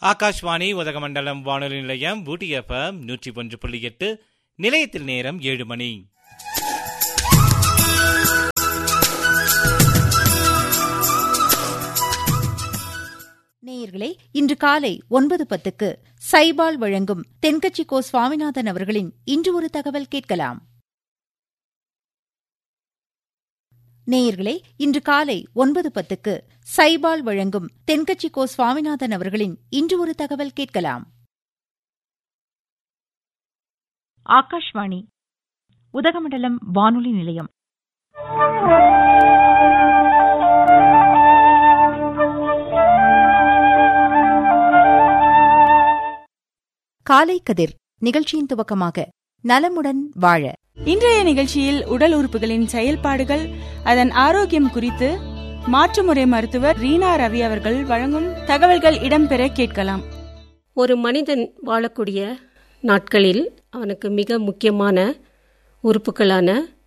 ஆகாஷ்வாணி உதகமண்டலம் வானொலி நிலையம் ஊட்டி எஃப்எம் நூற்றி ஒன்று புள்ளி எட்டு நிலையத்தில் நேரம் ஏழு மணி நேயர்களே இன்று காலை ஒன்பது பத்துக்கு சைபால் வழங்கும் தென்கட்சி கோ சுவாமிநாதன் அவர்களின் இன்று ஒரு தகவல் கேட்கலாம் நேயர்களே இன்று காலை ஒன்பது பத்துக்கு சைபால் வழங்கும் தென்கட்சி கோ சுவாமிநாதன் அவர்களின் இன்று ஒரு தகவல் கேட்கலாம் ஆகாஷ்வாணி உதகமண்டலம் வானொலி நிலையம் காலை கதிர் நிகழ்ச்சியின் துவக்கமாக நலமுடன் வாழ இன்றைய நிகழ்ச்சியில் உடல் உறுப்புகளின் செயல்பாடுகள் அதன் ஆரோக்கியம் குறித்து மாற்றுமுறை மருத்துவர் ரீனா ரவி அவர்கள் வழங்கும் தகவல்கள் இடம்பெற கேட்கலாம் ஒரு மனிதன் வாழக்கூடிய நாட்களில் அவனுக்கு மிக முக்கியமான உறுப்புகளான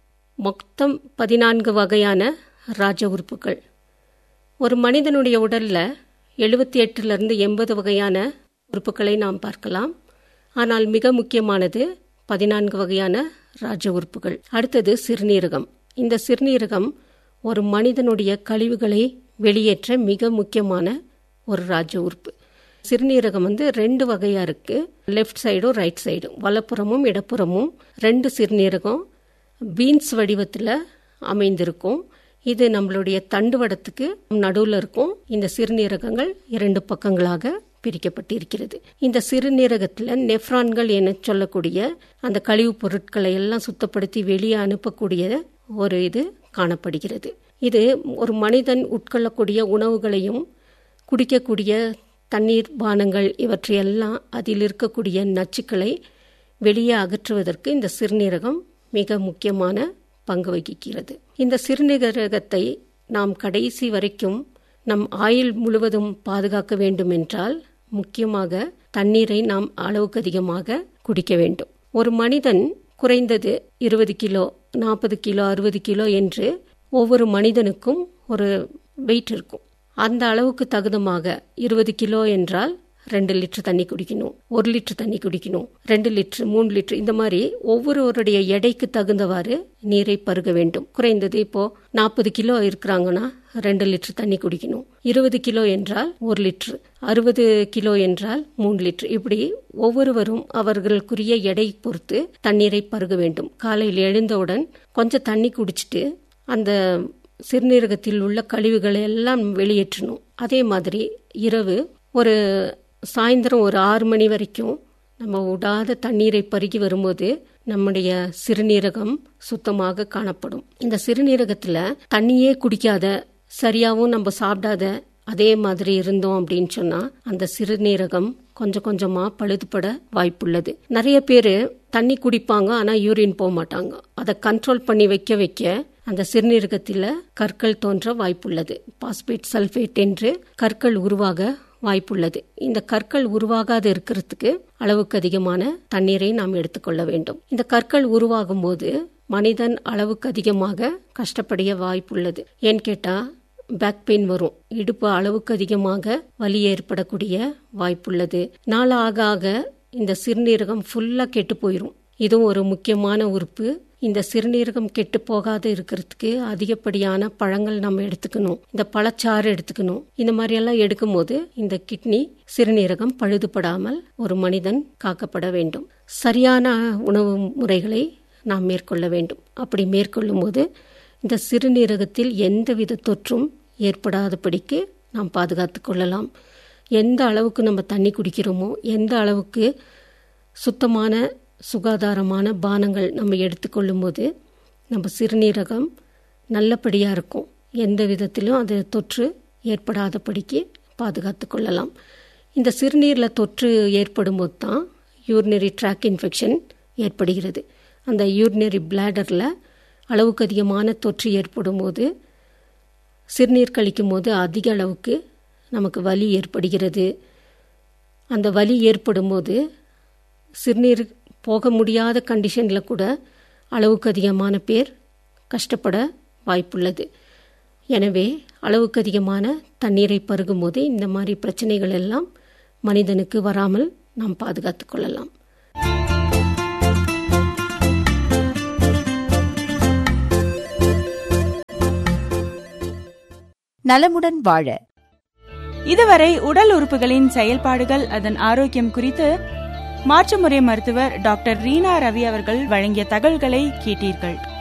மொத்தம் பதினான்கு வகையான ராஜ உறுப்புகள் ஒரு மனிதனுடைய உடலில் எழுபத்தி எட்டுலேருந்து எண்பது வகையான உறுப்புகளை நாம் பார்க்கலாம் ஆனால் மிக முக்கியமானது பதினான்கு வகையான ராஜ உறுப்புகள் அடுத்தது சிறுநீரகம் இந்த சிறுநீரகம் ஒரு மனிதனுடைய கழிவுகளை வெளியேற்ற மிக முக்கியமான ஒரு ராஜ உறுப்பு சிறுநீரகம் வந்து ரெண்டு வகையாக இருக்குது லெஃப்ட் சைடும் ரைட் சைடும் வலப்புறமும் இடப்புறமும் ரெண்டு சிறுநீரகம் பீன்ஸ் வடிவத்தில் அமைந்திருக்கும் இது நம்மளுடைய தண்டுவடத்துக்கு நடுவில் இருக்கும் இந்த சிறுநீரகங்கள் இரண்டு பக்கங்களாக பிரிக்கப்பட்டிருக்கிறது இந்த சிறுநீரகத்தில் நெஃப்ரான்கள் என சொல்லக்கூடிய அந்த கழிவுப் பொருட்களை எல்லாம் சுத்தப்படுத்தி வெளியே அனுப்பக்கூடிய ஒரு இது காணப்படுகிறது இது ஒரு மனிதன் உட்கொள்ளக்கூடிய உணவுகளையும் குடிக்கக்கூடிய தண்ணீர் பானங்கள் இவற்றையெல்லாம் அதில் இருக்கக்கூடிய நச்சுக்களை வெளியே அகற்றுவதற்கு இந்த சிறுநீரகம் மிக முக்கியமான பங்கு வகிக்கிறது இந்த சிறுநீரகத்தை நாம் கடைசி வரைக்கும் நம் ஆயுள் முழுவதும் பாதுகாக்க வேண்டும் என்றால் முக்கியமாக தண்ணீரை நாம் அளவுக்கு அதிகமாக குடிக்க வேண்டும் ஒரு மனிதன் குறைந்தது இருபது கிலோ நாற்பது கிலோ அறுபது கிலோ என்று ஒவ்வொரு மனிதனுக்கும் ஒரு வெயிட் இருக்கும் அந்த அளவுக்கு தகுந்தமாக இருபது கிலோ என்றால் ரெண்டு லிட்டர் தண்ணி குடிக்கணும் ஒரு லிட்டர் தண்ணி குடிக்கணும் ரெண்டு லிட்டர் மூணு லிட்டர் இந்த மாதிரி ஒவ்வொருவருடைய எடைக்கு தகுந்தவாறு நீரை பருக வேண்டும் குறைந்தது இப்போ நாற்பது கிலோ இருக்கிறாங்கன்னா ரெண்டு லிட்டர் தண்ணி குடிக்கணும் இருபது கிலோ என்றால் ஒரு லிட்டர் அறுபது கிலோ என்றால் மூணு லிட்டர் இப்படி ஒவ்வொருவரும் அவர்களுக்குரிய எடை பொறுத்து தண்ணீரை பருக வேண்டும் காலையில் எழுந்தவுடன் கொஞ்சம் தண்ணி குடிச்சிட்டு அந்த சிறுநீரகத்தில் உள்ள கழிவுகளை எல்லாம் வெளியேற்றணும் அதே மாதிரி இரவு ஒரு சாயந்தரம் ஒரு ஆறு மணி வரைக்கும் நம்ம விடாத தண்ணீரை பருகி வரும்போது நம்முடைய சிறுநீரகம் சுத்தமாக காணப்படும் இந்த சிறுநீரகத்தில் தண்ணியே குடிக்காத சரியாகவும் நம்ம சாப்பிடாத அதே மாதிரி இருந்தோம் அப்படின்னு சொன்னா அந்த சிறுநீரகம் கொஞ்சம் கொஞ்சமா பழுதுபட வாய்ப்புள்ளது நிறைய பேர் தண்ணி குடிப்பாங்க ஆனா யூரின் போக மாட்டாங்க அதை கண்ட்ரோல் பண்ணி வைக்க வைக்க அந்த சிறுநீரகத்தில் கற்கள் தோன்ற வாய்ப்புள்ளது பாஸ்பேட் சல்ஃபேட் என்று கற்கள் உருவாக வாய்ப்புள்ளது இந்த கற்கள் உருவாகாது இருக்கிறதுக்கு அளவுக்கு அதிகமான தண்ணீரை நாம் எடுத்துக்கொள்ள வேண்டும் இந்த கற்கள் உருவாகும் போது மனிதன் அளவுக்கு அதிகமாக கஷ்டப்படைய வாய்ப்புள்ளது ஏன்னு கேட்டா பேக் பெயின் வரும் இடுப்பு அளவுக்கு அதிகமாக வலி ஏற்படக்கூடிய வாய்ப்புள்ளது நாள் ஆக ஆக இந்த சிறுநீரகம் ஃபுல்லா கெட்டு போயிடும் இதுவும் ஒரு முக்கியமான உறுப்பு இந்த சிறுநீரகம் கெட்டு போகாத இருக்கிறதுக்கு அதிகப்படியான பழங்கள் நம்ம எடுத்துக்கணும் இந்த பழச்சாறு எடுத்துக்கணும் இந்த மாதிரி எல்லாம் எடுக்கும் போது இந்த கிட்னி சிறுநீரகம் பழுதுபடாமல் ஒரு மனிதன் காக்கப்பட வேண்டும் சரியான உணவு முறைகளை நாம் மேற்கொள்ள வேண்டும் அப்படி மேற்கொள்ளும் போது இந்த சிறுநீரகத்தில் எந்தவித தொற்றும் ஏற்படாதபடிக்கு நாம் பாதுகாத்து கொள்ளலாம் எந்த அளவுக்கு நம்ம தண்ணி குடிக்கிறோமோ எந்த அளவுக்கு சுத்தமான சுகாதாரமான பானங்கள் நம்ம எடுத்துக்கொள்ளும் போது நம்ம சிறுநீரகம் நல்லபடியாக இருக்கும் எந்த விதத்திலும் அது தொற்று ஏற்படாதபடிக்கு பாதுகாத்து கொள்ளலாம் இந்த சிறுநீரில் தொற்று ஏற்படும் போது தான் யூரினரி ட்ராக் இன்ஃபெக்ஷன் ஏற்படுகிறது அந்த யூரினரி பிளாடரில் அளவுக்கு அதிகமான தொற்று ஏற்படும் போது சிறுநீர் கழிக்கும் போது அதிக அளவுக்கு நமக்கு வலி ஏற்படுகிறது அந்த வலி ஏற்படும் போது சிறுநீர் போக முடியாத கண்டிஷனில் கூட அளவுக்கு அதிகமான பேர் கஷ்டப்பட வாய்ப்புள்ளது எனவே அளவுக்கு அதிகமான தண்ணீரை பருகும்போது இந்த மாதிரி பிரச்சனைகள் எல்லாம் மனிதனுக்கு வராமல் நாம் பாதுகாத்துக் கொள்ளலாம் நலமுடன் வாழ இதுவரை உடல் உறுப்புகளின் செயல்பாடுகள் அதன் ஆரோக்கியம் குறித்து மாற்றுமுறை மருத்துவர் டாக்டர் ரீனா ரவி அவர்கள் வழங்கிய தகவல்களை கேட்டீர்கள்